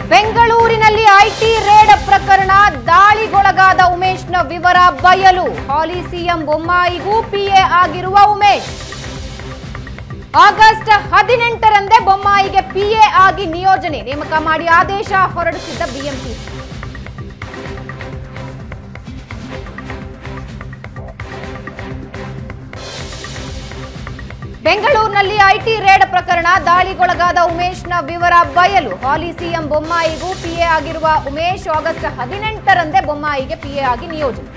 ಬೆಂಗಳೂರಿನಲ್ಲಿ IT raid ಪ್ರಕರಣ ದಾಳಿಗೊಳಗಾದ ಉಮೇಶ್ನ ವಿವರ ಬಯಲು ಹಾಲಿ ಸಿಎಂ ಬೊಮ್ಮಾಯಿಗೂ ಪಿಎ ಆಗಿರುವ ಉಮೇಶ್ ಆಗಸ್ಟ್ ಹದಿನೆಂಟರಂದೇ ಬೊಮ್ಮಾಯಿಗೆ ಪಿಎ ಆಗಿ ನಿಯೋಜನೆ ನೇಮಕ ಮಾಡಿ ಆದೇಶ ಹೊರಡಿಸಿದ್ದ ಬಿಎಂಟಿಸಿ ಬೆಂಗಳೂರಿನಲ್ಲಿ ಐಟಿ ರೇಡ್ ಪ್ರಕರಣ ದಾಳಿಗೊಳಗಾದ ಉಮೇಶ್ನ ವಿವರ ಬಯಲು ಹಾಲಿ ಸಿಎಂ ಬೊಮ್ಮಾಯಿಗೂ ಪಿಎ ಆಗಿರುವ ಉಮೇಶ್ ಆಗಸ್ಟ್ ಹದಿನೆಂಟರಂದೇ ಬೊಮ್ಮಾಯಿಗೆ ಪಿಎ ಆಗಿ ನಿಯೋಜನೆ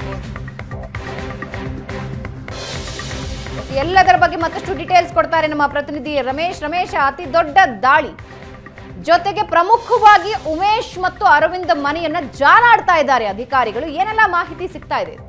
ಎಲ್ಲದರ ಬಗ್ಗೆ ಮತ್ತಷ್ಟು ಡೀಟೇಲ್ಸ್ ಕೊಡ್ತಾರೆ ನಮ್ಮ ಪ್ರತಿನಿಧಿ ರಮೇಶ್ ರಮೇಶ್ ಅತಿ ದೊಡ್ಡ ದಾಳಿ ಜೊತೆಗೆ ಪ್ರಮುಖವಾಗಿ ಉಮೇಶ್ ಮತ್ತು ಅರವಿಂದ್ ಮನೆಯನ್ನ ಜಾಲಾಡ್ತಾ ಇದ್ದಾರೆ ಅಧಿಕಾರಿಗಳು ಏನೆಲ್ಲ ಮಾಹಿತಿ ಸಿಗ್ತಾ ಇದೆ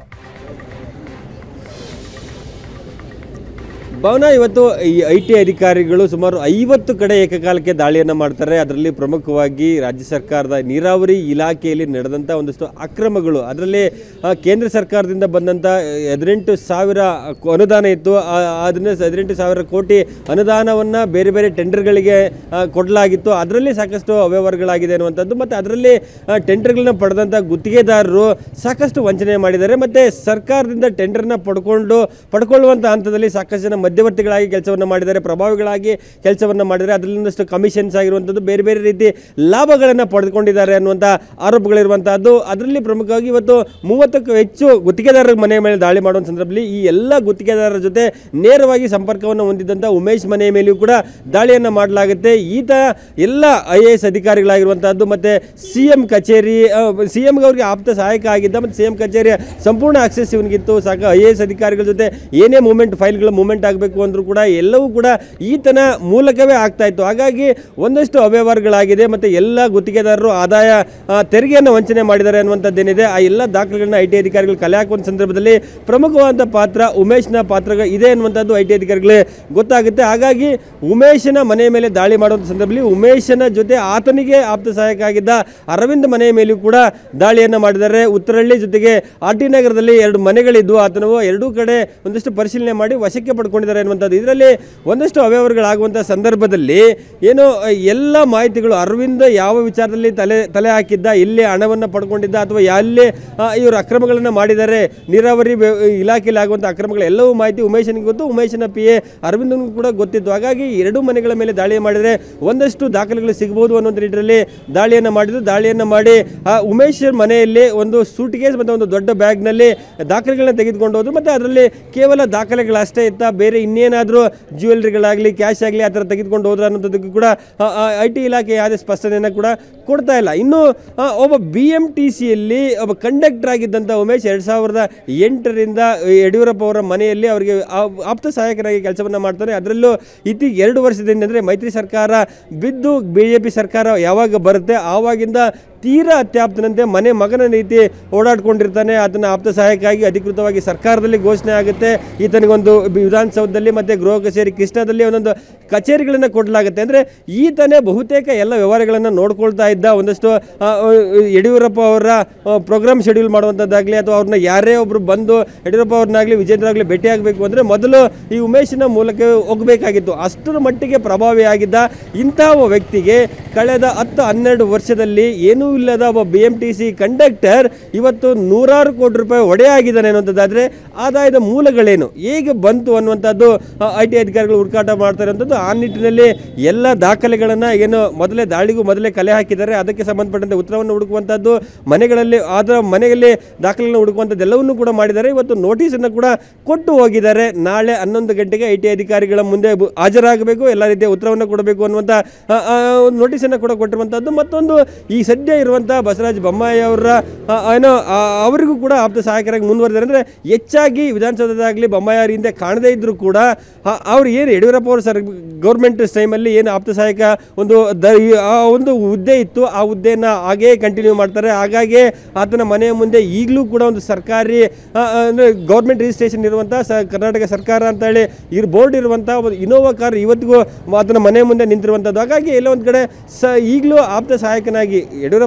ಭವನ ಇವತ್ತು ಈ ಐ ಟಿ ಅಧಿಕಾರಿಗಳು ಸುಮಾರು ಐವತ್ತು ಕಡೆ ಏಕಕಾಲಕ್ಕೆ ದಾಳಿಯನ್ನು ಮಾಡ್ತಾರೆ ಅದರಲ್ಲಿ ಪ್ರಮುಖವಾಗಿ ರಾಜ್ಯ ಸರ್ಕಾರದ ನೀರಾವರಿ ಇಲಾಖೆಯಲ್ಲಿ ನಡೆದಂಥ ಒಂದಷ್ಟು ಅಕ್ರಮಗಳು ಅದರಲ್ಲಿ ಆ, ಕೇಂದ್ರ ಸರ್ಕಾರದಿಂದ ಬಂದಂಥ ಹದಿನೆಂಟು ಸಾವಿರ ಅನುದಾನ ಇತ್ತು ಆ- ಅದನ್ನ ಹದಿನೆಂಟು ಸಾವಿರ ಕೋಟಿ ಅನುದಾನವನ್ನು ಬೇರೆ ಬೇರೆ ಟೆಂಡರ್ಗಳಿಗೆ ಆ, ಕೊಡಲಾಗಿತ್ತು ಅದರಲ್ಲಿ ಸಾಕಷ್ಟು ಅವ್ಯವಹಾರಗಳಾಗಿದೆ ಅನ್ನುವಂಥದ್ದು ಮತ್ತು ಅದರಲ್ಲಿ ಆ, ಟೆಂಡರ್ಗಳನ್ನ ಪಡೆದಂಥ ಗುತ್ತಿಗೆದಾರರು ಸಾಕಷ್ಟು ವಂಚನೆ ಮಾಡಿದ್ದಾರೆ ಮತ್ತು ಸರ್ಕಾರದಿಂದ ಟೆಂಡರ್ನ ಪಡ್ಕೊಂಡು ಪಡ್ಕೊಳ್ಳುವಂಥ ಹಂತದಲ್ಲಿ ಸಾಕಷ್ಟು ಜನ ಮಧ್ಯವರ್ತಿಗಳಾಗಿ ಕೆಲಸವನ್ನು ಮಾಡಿದ್ದಾರೆ ಪ್ರಭಾವಿಗಳಾಗಿ ಕೆಲಸವನ್ನು ಮಾಡಿದ್ದಾರೆ ಅದರಲ್ಲಿಂದಷ್ಟು ಕಮಿಷನ್ಸ್ ಆಗಿರುವಂಥದ್ದು ಬೇರೆ ಬೇರೆ ರೀತಿ ಲಾಭಗಳನ್ನು ಪಡೆದುಕೊಂಡಿದ್ದಾರೆ ಅನ್ನುವಂಥ ಆರೋಪಗಳಿರುವಂಥದ್ದು ಅದರಲ್ಲಿ ಪ್ರಮುಖವಾಗಿ ಇವತ್ತು ಮೂವತ್ತಕ್ಕೂ ಹೆಚ್ಚು ಗುತ್ತಿಗೆದಾರರ ಮನೆ ಮೇಲೆ ದಾಳಿ ಮಾಡುವ ಸಂದರ್ಭದಲ್ಲಿ ಈ ಎಲ್ಲ ಗುತ್ತಿಗೆದಾರರ ಜೊತೆ ನೇರವಾಗಿ ಸಂಪರ್ಕವನ್ನು ಹೊಂದಿದ್ದಂಥ ಉಮೇಶ್ ಮನೆ ಮೇಲೆಯೂ ಕೂಡ ದಾಳಿಯನ್ನು ಮಾಡಲಾಗುತ್ತೆ ಈತ ಎಲ್ಲ ಐ ಎ ಎಸ್ ಅಧಿಕಾರಿಗಳಾಗಿರುವಂಥದ್ದು ಮತ್ತು ಸಿ ಎಂ ಕಚೇರಿ ಸಿ ಎಮ್ಗೆ ಅವ್ರಿಗೆ ಆಪ್ತ ಸಹಾಯಕ ಆಗಿದ್ದ ಮತ್ತು ಸಿ ಎಂ ಕಚೇರಿಯ ಸಂಪೂರ್ಣ ಆಕ್ಸೆಸ್ ಇವನಿಗಿತ್ತು ಸಾಕ ಐ ಎ ಎಸ್ ಅಧಿಕಾರಿಗಳ ಜೊತೆ ಏನೇ ಮೂಮೆಂಟ್ ಫೈಲ್ಗಳು ಮೂಮೆಂಟ್ ಆಗಬೇಕು ಅಂದರೂ ಕೂಡ ಎಲ್ಲವೂ ಕೂಡ ಈತನ ಮೂಲಕವೇ ಆಗ್ತಾ ಇತ್ತು ಹಾಗಾಗಿ ಒಂದಷ್ಟು ಅವ್ಯವಹಾರಗಳಾಗಿದೆ ಮತ್ತು ಎಲ್ಲ ಗುತ್ತಿಗೆದಾರರು ಆದಾಯ ಆ, ತೆರಿಗೆಯನ್ನು ವಂಚನೆ ಮಾಡಿದ್ದಾರೆ ಅನ್ನುವಂಥದ್ದೇನಿದೆ ಆ ಎಲ್ಲ ದಾಖಲೆಗಳನ್ನ ಐ ಟಿ ಅಧಿಕಾರಿಗಳು ಕಲೆ ಹಾಕುವಂಥ ಸಂದರ್ಭದಲ್ಲಿ ಪ್ರಮುಖವಾದ ಪಾತ್ರ ಉಮೇಶ್ನ ಪಾತ್ರ ಇದೆ ಅನ್ನುವಂಥದ್ದು ಐ ಟಿ ಅಧಿಕಾರಿಗಳಿಗೆ ಗೊತ್ತಾಗುತ್ತೆ ಹಾಗಾಗಿ ಉಮೇಶನ ಮನೆ ಮೇಲೆ ದಾಳಿ ಮಾಡುವಂಥ ಸಂದರ್ಭದಲ್ಲಿ ಉಮೇಶನ ಜೊತೆ ಆತನಿಗೆ ಆಪ್ತ ಸಹಾಯಕ ಆಗಿದ್ದ ಅರವಿಂದ್ ಮನೆ ಮೇಲೆಯೂ ಕೂಡ ದಾಳಿಯನ್ನು ಮಾಡಿದ್ದಾರೆ ಉತ್ತರಹಳ್ಳಿ ಜೊತೆಗೆ ಆರ್ ಟಿ ನಗರದಲ್ಲಿ ಎರಡು ಮನೆಗಳಿದ್ದು ಆತನು ಎರಡೂ ಕಡೆ ಒಂದಷ್ಟು ಪರಿಶೀಲನೆ ಮಾಡಿ ವಶಕ್ಕೆ ಪಡ್ಕೊಂಡಿದ್ದಾರೆ ಅನ್ನುವಂಥದ್ದು ಇದರಲ್ಲಿ ಒಂದಷ್ಟು ಅವ್ಯವಹಾರಗಳಾಗುವಂಥ ಸಂದರ್ಭದಲ್ಲಿ ಏನು ಅಹ್, ಎಲ್ಲ ಮಾಹಿತಿಗಳು ಅರವಿಂದ್ ಯಾವ ವಿಚಾರದಲ್ಲಿ ತಲೆ ತಲೆ ಹಾಕಿದ್ದ ಎಲ್ಲಿ ಹಣವನ್ನು ಪಡ್ಕೊಂಡಿದ್ದ ಅಥವಾ ಎಲ್ಲಿ ಅಹ್, ಇವರು ಅಕ್ರಮಗಳನ್ನು ಮಾಡಿದ್ದಾರೆ ನೀರಾವರಿ ವ್ಯ- ಇಲಾಖೆಯಲ್ಲಿ ಆಗುವಂಥ ಅಕ್ರಮಗಳು ಎಲ್ಲವೂ ಮಾಹಿತಿ ಉಮೇಶನಿಗೆ ಗೊತ್ತು ಉಮೇಶನ ಪಿ ಎ ಅರವಿಂದನಿಗೂ ಕೂಡ ಗೊತ್ತಿತ್ತು ಹಾಗಾಗಿ ಎರಡೂ ಮನೆಗಳ ಮೇಲೆ ದಾಳಿ ಮಾಡಿದರೆ ಒಂದಷ್ಟು ದಾಖಲೆಗಳು ಸಿಗಬಹುದು ಅನ್ನೋದು ನಿಟ್ಟಿನಲ್ಲಿ ದಾಳಿಯನ್ನು ಮಾಡಿದ್ರು ದಾಳಿಯನ್ನು ಮಾಡಿ ಆ ಉಮೇಶ್ ಮನೆಯಲ್ಲಿ ಒಂದು ಸೂಟ್ ಕೇಸ್ ಮತ್ತು ಒಂದು ದೊಡ್ಡ ಬ್ಯಾಗ್ನಲ್ಲಿ ದಾಖಲೆಗಳನ್ನ ತೆಗೆದುಕೊಂಡು ಹೋದ್ರು ಮತ್ತು ಅದರಲ್ಲಿ ಕೇವಲ ದಾಖಲೆಗಳಷ್ಟೇ ಇತ್ತ ಬೇರೆ ಇನ್ನೇನಾದರೂ ಜ್ಯುವೆಲ್ರಿಗಳಾಗಲಿ ಕ್ಯಾಶ್ ಆಗಲಿ ಆ ಥರ ತೆಗೆದುಕೊಂಡು ಹೋದ್ರ ಅನ್ನೋದಕ್ಕೂ ಕೂಡ ಐ ಟಿ ಇಲಾಖೆ ಯಾವುದೇ ಸ್ಪಷ್ಟನೆಯನ್ನು ಕೂಡ ಕೊಡ್ತಾ ಇಲ್ಲ ಇನ್ನು ಆ, ಒಬ್ಬ ಬಿ ಎಮ್ ಟಿ ಸಿಯಲ್ಲಿ ಒಬ್ಬ ಕಂಡಕ್ಟರ್ ಆಗಿದ್ದಂಥ ಉಮೇಶ್ ಎರಡು ಸಾವಿರದ ಎಂಟರಿಂದ ಯಡಿಯೂರಪ್ಪ ಅವರ ಮನೆಯಲ್ಲಿ ಅವರಿಗೆ ಆ- ಆಪ್ತ ಸಹಾಯಕರಾಗಿ ಕೆಲಸವನ್ನು ಮಾಡ್ತಾರೆ ಅದರಲ್ಲೂ ಇತಿ ಎರಡು ವರ್ಷದಿಂದ ಅಂದರೆ ಮೈತ್ರಿ ಸರ್ಕಾರ ಬಿದ್ದು ಬಿ ಜೆ ಪಿ ಸರ್ಕಾರ ಯಾವಾಗ ಬರುತ್ತೆ ಆವಾಗಿಂದ ತೀರಾ ಅತ್ಯಾಪ್ತನಂತೆ ಮನೆ ಮಗನ ರೀತಿ ಓಡಾಡ್ಕೊಂಡಿರ್ತಾನೆ ಅದನ್ನ ಆಪ್ತ ಸಹಾಯಕ್ಕಾಗಿ ಅಧಿಕೃತವಾಗಿ ಸರ್ಕಾರದಲ್ಲಿ ಘೋಷಣೆ ಆಗುತ್ತೆ ಈತನಿಗೊಂದು ಬಿ- ವಿಧಾನಸೌಧದಲ್ಲಿ ಮತ್ತು ಗೃಹ ಕಚೇರಿ ಕೃಷ್ಣದಲ್ಲಿ ಒಂದೊಂದು ಕಚೇರಿಗಳನ್ನು ಕೊಡಲಾಗುತ್ತೆ ಅಂದರೆ ಈತನೇ ಬಹುತೇಕ ಎಲ್ಲ ವ್ಯವಹಾರಗಳನ್ನು ನೋಡ್ಕೊಳ್ತಾ ಇದ್ದ ಒಂದಷ್ಟು ಆ, ಆ, ಯಡಿಯೂರಪ್ಪ ಅವರ ಪ್ರೋಗ್ರಾಮ್ ಶೆಡ್ಯೂಲ್ ಮಾಡುವಂಥದ್ದಾಗಲಿ ಅಥವಾ ಅವ್ರನ್ನ ಯಾರೇ ಒಬ್ಬರು ಬಂದು ಯಡಿಯೂರಪ್ಪ ಅವ್ರನ್ನಾಗಲಿ ವಿಜೇಂದ್ರ ಆಗಲಿ ಭೇಟಿಯಾಗಬೇಕು ಅಂದರೆ ಮೊದಲು ಈ ಉಮೇಶನ ಮೂಲಕ ಹೋಗಬೇಕಾಗಿತ್ತು ಅಷ್ಟರ ಮಟ್ಟಿಗೆ ಪ್ರಭಾವಿಯಾಗಿದ್ದ ಇಂತಹ ಒಬ್ಬ ವ್ಯಕ್ತಿಗೆ ಕಳೆದ ಹತ್ತು ಹನ್ನೆರಡು ವರ್ಷದಲ್ಲಿ ಏನೂ ಇಲ್ಲದ ಒಬ್ಬ B M T C conductor ಇವತ್ತು ನೂರಾರು ಕೋಟಿ ರೂಪಾಯಿ ಒಡೆಯಾಗಿದ್ದಾನೆ ಅನ್ನುವಂಥದ್ದಾದರೆ ಆದಾಯದ ಮೂಲಗಳೇನು ಹೇಗೆ ಬಂತು ಅನ್ನುವಂಥದ್ದು ಐ ಟಿ ಅಧಿಕಾರಿಗಳು ಹುಡುಕಾಟ ಮಾಡ್ತಾ ಇರುವಂಥದ್ದು ಆ ನಿಟ್ಟಿನಲ್ಲಿ ಎಲ್ಲ ದಾಖಲೆಗಳನ್ನು ಏನು ಮೊದಲೇ ದಾಳಿಗೂ ಮೊದಲೇ ಕಲೆ ಹಾಕಿದ್ದಾರೆ ಅದಕ್ಕೆ ಸಂಬಂಧಪಟ್ಟಂತೆ ಉತ್ತರವನ್ನು ಹುಡುಕುವಂಥದ್ದು ಮನೆಗಳಲ್ಲಿ ಅದರ ಮನೆಯಲ್ಲಿ ದಾಖಲೆಗಳನ್ನು ಹುಡುಕುವಂಥದ್ದು ಎಲ್ಲವನ್ನೂ ಕೂಡ ಮಾಡಿದ್ದಾರೆ ಇವತ್ತು ನೋಟಿಸನ್ನು ಕೂಡ ಕೊಟ್ಟು ಹೋಗಿದ್ದಾರೆ ನಾಳೆ ಹನ್ನೊಂದು ಗಂಟೆಗೆ ಐ ಟಿ ಅಧಿಕಾರಿಗಳ ಮುಂದೆ ಬು- ಹಾಜರಾಗಬೇಕು ಎಲ್ಲ ರೀತಿಯ ಉತ್ತರವನ್ನು ಕೊಡಬೇಕು ಅನ್ನುವಂಥ ಆ, ಆ, ಒಂದು ನೋಟಿಸನ್ನು ಕೂಡ ಕೊಟ್ಟಿರುವಂಥದ್ದು ಮತ್ತೊಂದು ಈ ಸದ್ಯ ಇರುವಂಥ ಬಸವರಾಜ ಬೊಮ್ಮಾಯಿ ಅವರ ಆ, ಏನೋ ಆ, ಅವರಿಗೂ ಕೂಡ ಆಪ್ತ ಸಹಾಯಕರಾಗಿ ಮುಂದುವರೆದಿದ್ದಾರೆ ಅಂದರೆ ಹೆಚ್ಚಾಗಿ ವಿಧಾನಸೌಧದಾಗಲಿ ಬೊಮ್ಮಾಯಿ ಅವ್ರ ಹಿಂದೆ ಕಾಣದೇ ಇದ್ದರೂ ಕೂಡ ಆ, ಅವ್ರು ಏನು ಯಡಿಯೂರಪ್ಪ ಅವರು ಸರ್ ಗೌರ್ಮೆಂಟ್ ಟೈಮಲ್ಲಿ ಏನು ಆಪ್ತ ಸಹಾಯಕ ಒಂದು ದ ಈ- ಆ ಒಂದು ಹುದ್ದೆ ಇತ್ತು ಆ ಹುದ್ದೆಯನ್ನು ಹಾಗೇ ಕಂಟಿನ್ಯೂ ಮಾಡ್ತಾರೆ ಹಾಗಾಗಿ ಆತನ ಮನೆಯ ಮುಂದೆ ಈಗಲೂ ಕೂಡ ಒಂದು ಸರ್ಕಾರಿ ಆ, ಆ, ಅಂದ್ರೆ ಗೌರ್ಮೆಂಟ್ ರಿಜಿಸ್ಟ್ರೇಷನ್ ಇರುವಂಥ ಸ ಕರ್ನಾಟಕ ಸರ್ಕಾರ ಅಂತೇಳಿ ಇರ್ ಬೋರ್ಡ್ ಇರುವಂಥ ಒಂದು ಇನೋವಾ ಕಾರ್ ಇವತ್ತಿಗೂ ಆತನ ಮನೆ ಮುಂದೆ ನಿಂತಿರುವಂಥದ್ದು ಹಾಗಾಗಿ ಎಲ್ಲೋ ಒಂದು ಕಡೆ ಸ ಈಗಲೂ ಆಪ್ತ ಸಹಾಯಕನಾಗಿ ಯಡಿಯೂರಪ್ಪ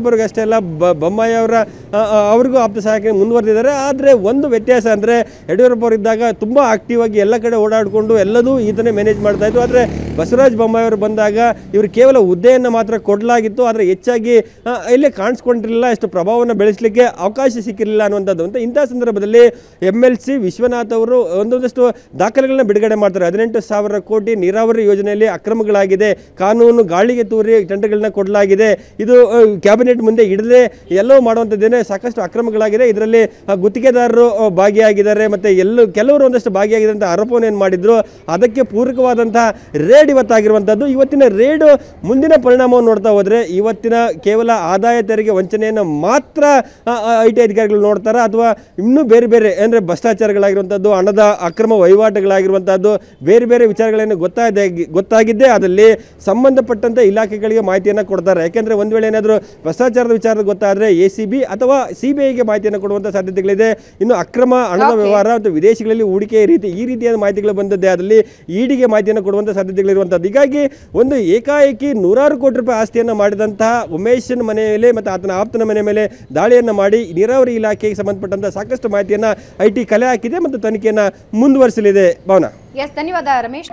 ಯಡಿಯೂರಪ್ಪರಿಗೆ ಅಷ್ಟೇ ಅಲ್ಲ ಬ- ಬೊಮ್ಮಾಯಿ ಅವರ ಆ, ಆ, ಅವ್ರಿಗೂ ಆಪ್ತ ಸಹಾಯಕ ಮುಂದುವರೆದಿದ್ದಾರೆ ಆದರೆ ಒಂದು ವ್ಯತ್ಯಾಸ ಅಂದರೆ ಯಡಿಯೂರಪ್ಪ ಅವರು ಇದ್ದಾಗ ತುಂಬ ಆಕ್ಟಿವ್ ಆಗಿ ಎಲ್ಲ ಕಡೆ ಓಡಾಡಿಕೊಂಡು ಎಲ್ಲದೂ ಈತನೇ ಮ್ಯಾನೇಜ್ ಮಾಡ್ತಾ ಇದ್ರು ಆದರೆ ಬಸವರಾಜ ಬೊಮ್ಮಾಯಿ ಅವರು ಬಂದಾಗ ಇವರು ಕೇವಲ ಹುದ್ದೆಯನ್ನು ಮಾತ್ರ ಕೊಡಲಾಗಿತ್ತು ಆದರೆ ಹೆಚ್ಚಾಗಿ ಆ, ಇಲ್ಲೇ ಕಾಣಿಸ್ಕೊಂಡಿರಲಿಲ್ಲ ಅಷ್ಟು ಪ್ರಭಾವವನ್ನು ಬೆಳೆಸಲಿಕ್ಕೆ ಅವಕಾಶ ಸಿಕ್ಕಿರಲಿಲ್ಲ ಅನ್ನುವಂಥದ್ದು ಅಂತ ಇಂಥ ಸಂದರ್ಭದಲ್ಲಿ ಎಮ್ ಎಲ್ ಸಿ ವಿಶ್ವನಾಥ್ ಅವರು ಒಂದೊಂದಷ್ಟು ದಾಖಲೆಗಳನ್ನ ಬಿಡುಗಡೆ ಮಾಡ್ತಾರೆ ಹದಿನೆಂಟು ಸಾವಿರ ಕೋಟಿ ನೀರಾವರಿ ಯೋಜನೆಯಲ್ಲಿ ಅಕ್ರಮಗಳಾಗಿದೆ ಕಾನೂನು ಗಾಳಿಗೆ ತೂರಿ ಟೆಂಡರ್ಗಳನ್ನ ಕೊಡಲಾಗಿದೆ ಇದು ಆ, ಕ್ಯಾಬಿನೆಟ್ ಮುಂದೆ ಇಡದೆ ಎಲ್ಲವೂ ಮಾಡುವಂಥದ್ದೇನೆ ಸಾಕಷ್ಟು ಅಕ್ರಮಗಳಾಗಿದೆ ಇದರಲ್ಲಿ ಆ, ಗುತ್ತಿಗೆದಾರರು ಆ, ಭಾಗಿಯಾಗಿದ್ದಾರೆ ಮತ್ತು ಎಲ್ಲೂ ಕೆಲವರು ಒಂದಷ್ಟು ಭಾಗಿಯಾಗಿದೆ ಅಂತ ಆರೋಪವನ್ನು ಏನು ಮಾಡಿದ್ರು ಅದಕ್ಕೆ ಪೂರಕವಾದಂತಹ ರೇಡ್ ಇವತ್ತಾಗಿರುವಂಥದ್ದು ಇವತ್ತಿನ ರೇಡು ಮುಂದಿನ ಪರಿಣಾಮವನ್ನು ನೋಡ್ತಾ ಹೋದರೆ ಇವತ್ತಿನ ಕೇವಲ ಆದಾಯ ತೆರಿಗೆ ವಂಚನೆಯನ್ನು ಮಾತ್ರ ಐ ಟಿ ಅಧಿಕಾರಿಗಳು ನೋಡ್ತಾರಾ ಅಥವಾ ಇನ್ನೂ ಬೇರೆ ಬೇರೆ ಅಂದರೆ ಭ್ರಷ್ಟಾಚಾರಗಳಾಗಿರುವಂಥದ್ದು ಹಣದ ಅಕ್ರಮ ವಹಿವಾಟುಗಳಾಗಿರುವಂಥದ್ದು ಬೇರೆ ಬೇರೆ ವಿಚಾರಗಳೇನು ಗೊತ್ತಾದ ಗೊತ್ತಾಗಿದ್ದೇ ಅದಲ್ಲಿ ಸಂಬಂಧಪಟ್ಟಂಥ ಇಲಾಖೆಗಳಿಗೆ ಮಾಹಿತಿಯನ್ನು ಕೊಡ್ತಾರೆ ಯಾಕೆಂದರೆ ಒಂದು ವೇಳೆ ಏನಾದರೂ ಭ್ರಷ್ಟಾಚಾರದ ವಿಚಾರ ಗೊತ್ತಾದರೆ ಎ ಸಿ ಬಿ ಅಥವಾ ಸಿ ಬಿ ಐಗೆ ಮಾಹಿತಿಯನ್ನು ಕೊಡುವಂಥ ಸಾಧ್ಯತೆಗಳಿದೆ ಇನ್ನು ಅಕ್ರಮ ಹಣದ Okay. ವ್ಯವಹಾರ ಮತ್ತು ವಿದೇಶಗಳಲ್ಲಿ ಹೂಡಿಕೆ ರೀತಿ ಈ ರೀತಿಯಾದ ಮಾಹಿತಿಗಳು ಬಂದದ್ದೇ ಅದರಲ್ಲಿ ಈಡಿಗೆ ಮಾಹಿತಿಯನ್ನು ಕೊಡುವಂಥ ಸಾಧ್ಯತೆಗಳಿರುವಂಥದ್ದು ಹೀಗಾಗಿ ಒಂದು ಏಕಾಏಕಿ ನೂರಾರು ಕೋಟಿ ರೂಪಾಯಿ ಆಸ್ತಿಯನ್ನು ಮಾಡಿದಂತಹ ಉಮೇಶನ್ ಮನೆ ಮೇಲೆ ಮತ್ತು ಆತನ ಆಪ್ತನ ಮನೆ ಮೇಲೆ ದಾಳಿಯನ್ನು ಮಾಡಿ ನೀರಾವರಿ ಇಲಾಖೆಗೆ ಸಂಬಂಧಪಟ್ಟಂಥ ಸಾಕಷ್ಟು ಮಾಹಿತಿಯನ್ನು ಐ ಟಿ ಕಲೆ ಹಾಕಿದೆ ಮತ್ತು ತನಿಖೆಯನ್ನು ಮುಂದುವರಿಸಲಿದೆ ಭಾವನಾ ಎಸ್ ಧನ್ಯವಾದ ರಮೇಶ್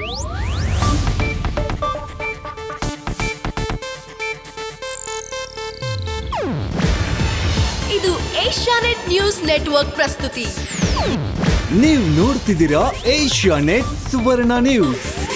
ಇದು ಏಷ್ಯಾನೆಟ್ ನ್ಯೂಸ್ ನೆಟ್ವರ್ಕ್ ಪ್ರಸ್ತುತಿ ನೀವು ನೋಡ್ತಿದ್ದೀರಾ ಏಷ್ಯಾ ನೆಟ್ ಸುವರ್ಣ ನ್ಯೂಸ್